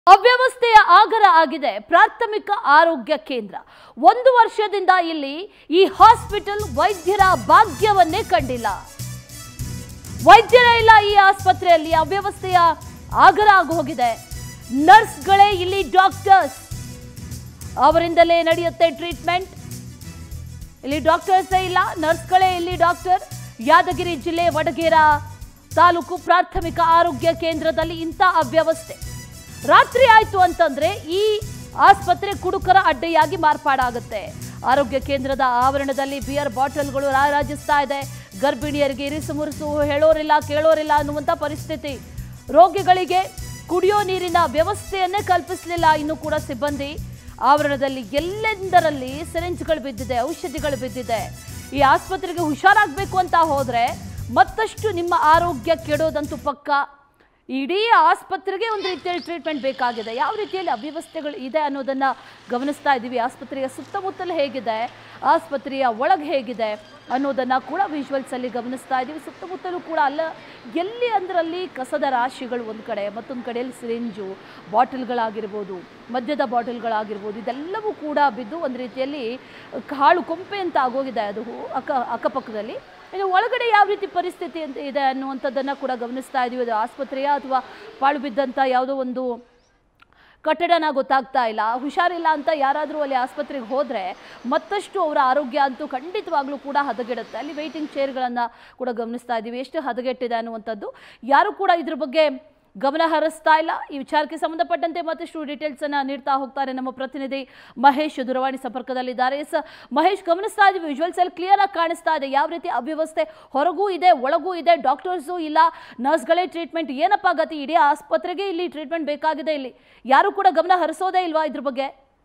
ಅವ್ಯವಸ್ಥೆಯ ಆಗರ ಆಗಿದೆ ಪ್ರಾಥಮಿಕ ಆರೋಗ್ಯ ಕೇಂದ್ರ ಒಂದು ವರ್ಷದಿಂದ ಇಲ್ಲಿ ಈ ಹಾಸ್ಪಿಟಲ್ ವೈದ್ಯರ ಭಾಗ್ಯವನ್ನೇ ಕಂಡಿಲ್ಲ ವೈದ್ಯರೇ ಇಲ್ಲ ಈ ಆಸ್ಪತ್ರೆಯಲ್ಲಿ ಅವ್ಯವಸ್ಥೆಯ ಆಗರ ಆಗಿ ಹೋಗಿದೆ ನರ್ಸ್ಗಳೇ ಇಲ್ಲಿ ಡಾಕ್ಟರ್ಸ್ ಅವರಿಂದಲೇ ನಡೆಯುತ್ತೆ ಟ್ರೀಟ್ಮೆಂಟ್ ಇಲ್ಲಿ ಡಾಕ್ಟರ್ಸೇ ಇಲ್ಲ ನರ್ಸ್ಗಳೇ ಇಲ್ಲಿ ಡಾಕ್ಟರ್ ಯಾದಗಿರಿ ಜಿಲ್ಲೆ ವಡಗೇರ ತಾಲೂಕು ಪ್ರಾಥಮಿಕ ಆರೋಗ್ಯ ಕೇಂದ್ರದಲ್ಲಿ ಇಂಥ ಅವ್ಯವಸ್ಥೆ ರಾತ್ರಿ ಆಯ್ತು ಅಂತಂದ್ರೆ ಈ ಆಸ್ಪತ್ರೆ ಕುಡುಕರ ಅಡ್ಡೆಯಾಗಿ ಮಾರ್ಪಾಡಾಗುತ್ತೆ ಆರೋಗ್ಯ ಕೇಂದ್ರದ ಆವರಣದಲ್ಲಿ ಬಿಯರ್ ಬಾಟಲ್ಗಳು ರಾರಾಜಿಸ್ತಾ ಇದೆ ಗರ್ಭಿಣಿಯರಿಗೆ ಇರಿಸು ಮುರಿಸು ಹೇಳೋರಿಲ್ಲ ಕೇಳೋರಿಲ್ಲ ಅನ್ನುವಂಥ ಪರಿಸ್ಥಿತಿ ರೋಗಿಗಳಿಗೆ ಕುಡಿಯೋ ನೀರಿನ ವ್ಯವಸ್ಥೆಯನ್ನೇ ಕಲ್ಪಿಸಲಿಲ್ಲ ಇನ್ನು ಕೂಡ ಸಿಬ್ಬಂದಿ ಆವರಣದಲ್ಲಿ ಎಲ್ಲೆಂದರಲ್ಲಿ ಸಿರಿಂಜ್ಗಳು ಬಿದ್ದಿದೆ ಔಷಧಿಗಳು ಬಿದ್ದಿದೆ ಈ ಆಸ್ಪತ್ರೆಗೆ ಹುಷಾರಾಗಬೇಕು ಅಂತ ಹೋದ್ರೆ ಮತ್ತಷ್ಟು ನಿಮ್ಮ ಆರೋಗ್ಯ ಕೆಡೋದಂತೂ ಪಕ್ಕ ಇಡೀ ಆಸ್ಪತ್ರೆಗೆ ಒಂದು ರೀತಿಯಲ್ಲಿ ಟ್ರೀಟ್ಮೆಂಟ್ ಬೇಕಾಗಿದೆ ಯಾವ ರೀತಿಯಲ್ಲಿ ಅವ್ಯವಸ್ಥೆಗಳು ಇದೆ ಅನ್ನೋದನ್ನ ಗಮನಿಸ್ತಾ ಇದ್ದೀವಿ ಆಸ್ಪತ್ರೆಯ ಸುತ್ತಮುತ್ತಲು ಹೇಗಿದೆ ಆಸ್ಪತ್ರೆಯ ಒಳಗೆ ಹೇಗಿದೆ ಅನ್ನೋದನ್ನ ಕೂಡ ವಿಜುವಲ್ಸ್ ಅಲ್ಲಿ ಗಮನಿಸ್ತಾ ಇದ್ದೀವಿ ಸುತ್ತಮುತ್ತಲೂ ಕೂಡ ಅಲ್ಲ ಎಲ್ಲಿ ಅಂದ್ರಲ್ಲಿ ಕಸದ ರಾಶಿಗಳು ಒಂದು ಕಡೆ ಮತ್ತೊಂದು ಕಡೆಯಲ್ಲಿ ಸಿರಿಂಜು ಬಾಟಲ್ಗಳಾಗಿರ್ಬೋದು ಮದ್ಯದ ಬಾಟಲ್ಗಳಾಗಿರ್ಬೋದು ಇದೆಲ್ಲವೂ ಕೂಡ ಬಿದ್ದು ಒಂದು ರೀತಿಯಲ್ಲಿ ಕಾಳು ಕೊಂಪೆ ಅಂತ ಆಗೋಗಿದೆ ಅದು ಅಕ್ಕ ಅಕ್ಕಪಕ್ಕದಲ್ಲಿ ಇನ್ನು ಒಳಗಡೆ ಯಾವ ರೀತಿ ಪರಿಸ್ಥಿತಿ ಅಂತ ಇದೆ ಅನ್ನುವಂಥದ್ದನ್ನು ಕೂಡ ಗಮನಿಸ್ತಾ ಇದ್ದೀವಿ ಅದು ಆಸ್ಪತ್ರೆಯ ಅಥವಾ ಪಾಳು ಬಿದ್ದಂಥ ಯಾವುದೋ ಒಂದು ಕಟ್ಟಡನ ಗೊತ್ತಾಗ್ತಾ ಇಲ್ಲ ಹುಷಾರಿಲ್ಲ ಅಂತ ಯಾರಾದರೂ ಅಲ್ಲಿ ಆಸ್ಪತ್ರೆಗೆ ಹೋದರೆ ಮತ್ತಷ್ಟು ಅವರ ಆರೋಗ್ಯ ಅಂತೂ ಖಂಡಿತವಾಗ್ಲೂ ಕೂಡ ಹದಗೆಡುತ್ತೆ ಅಲ್ಲಿ ವೆಯ್ಟಿಂಗ್ ಚೇರ್ಗಳನ್ನು ಕೂಡ ಗಮನಿಸ್ತಾ ಇದ್ದೀವಿ ಎಷ್ಟು ಹದಗೆಟ್ಟಿದೆ ಅನ್ನುವಂಥದ್ದು ಯಾರು ಕೂಡ ಇದ್ರ ಬಗ್ಗೆ ಗಮನ ಹರಿಸ್ತಾ ಇಲ್ಲ ಈ ವಿಚಾರಕ್ಕೆ ಸಂಬಂಧಪಟ್ಟಂತೆ ಮತ್ತಷ್ಟು ಡೀಟೇಲ್ಸ್ ಅನ್ನ ನೀಡ್ತಾ ಹೋಗ್ತಾರೆ ನಮ್ಮ ಪ್ರತಿನಿಧಿ ಮಹೇಶ್ ದೂರವಾಣಿ ಸಂಪರ್ಕದಲ್ಲಿದ್ದಾರೆ ಎಸ್ ಮಹೇಶ್ ಗಮನಿಸ್ತಾ ಇದ್ದೀವಿ ವಿಜುವಲ್ಸ್ ಅಲ್ಲಿ ಕ್ಲಿಯರ್ ಆಗಿ ಕಾಣಿಸ್ತಾ ಇದೆ ಯಾವ ರೀತಿ ಅವ್ಯವಸ್ಥೆ ಹೊರಗೂ ಇದೆ ಒಳಗೂ ಇದೆ ಡಾಕ್ಟರ್ಸು ಇಲ್ಲ ನರ್ಸ್ಗಳೇ ಟ್ರೀಟ್ಮೆಂಟ್ ಏನಪ್ಪ ಗತಿ ಇಡೀ ಆಸ್ಪತ್ರೆಗೆ ಇಲ್ಲಿ ಟ್ರೀಟ್ಮೆಂಟ್ ಬೇಕಾಗಿದೆ ಇಲ್ಲಿ ಯಾರು ಕೂಡ ಗಮನ ಹರಿಸೋದೇ ಇಲ್ವಾ ಇದ್ರ ಬಗ್ಗೆ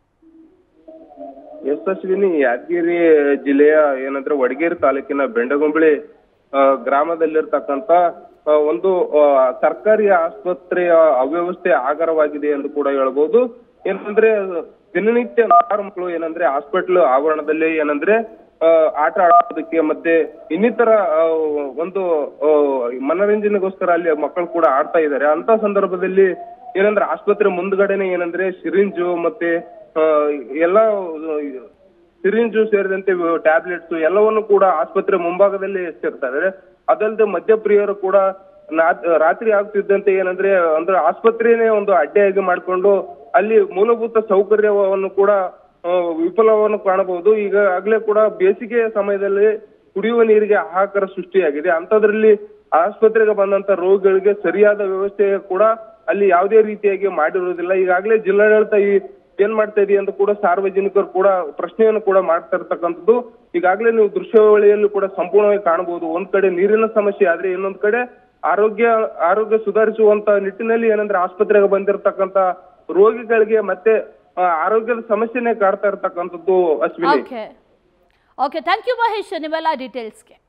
ಯಶಸ್ವಿನಿ ಯಾದಗಿರಿ ಜಿಲ್ಲೆಯ ಏನಂದ್ರೆ ವಡಗೇರಿ ತಾಲೂಕಿನ ಬೆಂಡಗೊಂಬಳಿ ಆ, ಗ್ರಾಮದಲ್ಲಿರ್ತಕ್ಕಂತ ಆ, ಒಂದು ಆ, ಸರ್ಕಾರಿ ಆಸ್ಪತ್ರೆಯ ಅವ್ಯವಸ್ಥೆ ಆಗರವಾಗಿದೆ ಎಂದು ಕೂಡ ಹೇಳ್ಬೋದು ಏನಂದ್ರೆ ದಿನನಿತ್ಯ ನೂರಾರು ಮಕ್ಕಳು ಏನಂದ್ರೆ ಹಾಸ್ಪಿಟಲ್ ಆವರಣದಲ್ಲಿ ಏನಂದ್ರೆ ಆ, ಆಟ ಆಡೋದಕ್ಕೆ ಮತ್ತೆ ಇನ್ನಿತರ ಆ, ಒಂದು ಆ, ಮನರಂಜನೆಗೋಸ್ಕರ ಅಲ್ಲಿ ಮಕ್ಕಳು ಕೂಡ ಆಡ್ತಾ ಇದ್ದಾರೆ ಅಂತ ಸಂದರ್ಭದಲ್ಲಿ ಏನಂದ್ರೆ ಆಸ್ಪತ್ರೆ ಮುಂದ್ಗಡೆನೆ ಏನಂದ್ರೆ ಸಿರಿಂಜು ಮತ್ತೆ ಆ, ಎಲ್ಲ ಸಿರಿಂಜು ಸೇರಿದಂತೆ ಟ್ಯಾಬ್ಲೆಟ್ಸ್ ಎಲ್ಲವನ್ನು ಕೂಡ ಆಸ್ಪತ್ರೆ ಮುಂಭಾಗದಲ್ಲಿ ಎಸ್ತಿರ್ತಾರೆ ಅದಲ್ಲದೆ ಮದ್ಯಪ್ರಿಯರು ಕೂಡ ನಾ- ರಾತ್ರಿ ಆಗ್ತಿದ್ದಂತೆ ಏನಂದ್ರೆ ಅಂದ್ರೆ ಆಸ್ಪತ್ರೆನೇ ಒಂದು ಅಡ್ಡೆಯಾಗಿ ಮಾಡಿಕೊಂಡು ಅಲ್ಲಿ ಮೂಲಭೂತ ಸೌಕರ್ಯವನ್ನು ಕೂಡ ಆ, ವಿಫಲವನ್ನು ಕಾಣಬಹುದು ಈಗಾಗಲೇ ಕೂಡ ಬೇಸಿಗೆ ಸಮಯದಲ್ಲಿ ಕುಡಿಯುವ ನೀರಿಗೆ ಹಾಹಾಕಾರ ಸೃಷ್ಟಿಯಾಗಿದೆ ಅಂತದ್ರಲ್ಲಿ ಆಸ್ಪತ್ರೆಗೆ ಬಂದಂತ ರೋಗಿಗಳಿಗೆ ಸರಿಯಾದ ವ್ಯವಸ್ಥೆ ಕೂಡ ಅಲ್ಲಿ ಯಾವುದೇ ರೀತಿಯಾಗಿ ಮಾಡಿರುವುದಿಲ್ಲ ಈಗಾಗಲೇ ಜಿಲ್ಲಾಡಳಿತ ಈ ಏನ್ ಮಾಡ್ತಾ ಇದೆಯಾ ಅಂತ ಕೂಡ ಸಾರ್ವಜನಿಕರು ಕೂಡ ಪ್ರಶ್ನೆಯನ್ನು ಕೂಡ ಮಾಡ್ತಾ ಇರ್ತಕ್ಕಂಥದ್ದು ಈಗಾಗಲೇ ನೀವು ದೃಶ್ಯಾವಳಿಯಲ್ಲೂ ಕೂಡ ಸಂಪೂರ್ಣವಾಗಿ ಕಾಣಬಹುದು ಒಂದ್ ಕಡೆ ನೀರಿನ ಸಮಸ್ಯೆ ಆದ್ರೆ ಇನ್ನೊಂದ್ ಕಡೆ ಆರೋಗ್ಯ ಆರೋಗ್ಯ ಸುಧಾರಿಸುವಂತ ನಿಟ್ಟಿನಲ್ಲಿ ಏನಂದ್ರೆ ಆಸ್ಪತ್ರೆಗೆ ಬಂದಿರತಕ್ಕಂತ ರೋಗಿಗಳಿಗೆ ಮತ್ತೆ ಆ, ಆರೋಗ್ಯದ ಸಮಸ್ಯೆನೆ ಕಾಡ್ತಾ ಇರ್ತಕ್ಕಂಥದ್ದು Ashwini okay okay thank you Mahesh ನಿಮ್ಮೆಲ್ಲ ಡೀಟೇಲ್ಸ್ಗೆ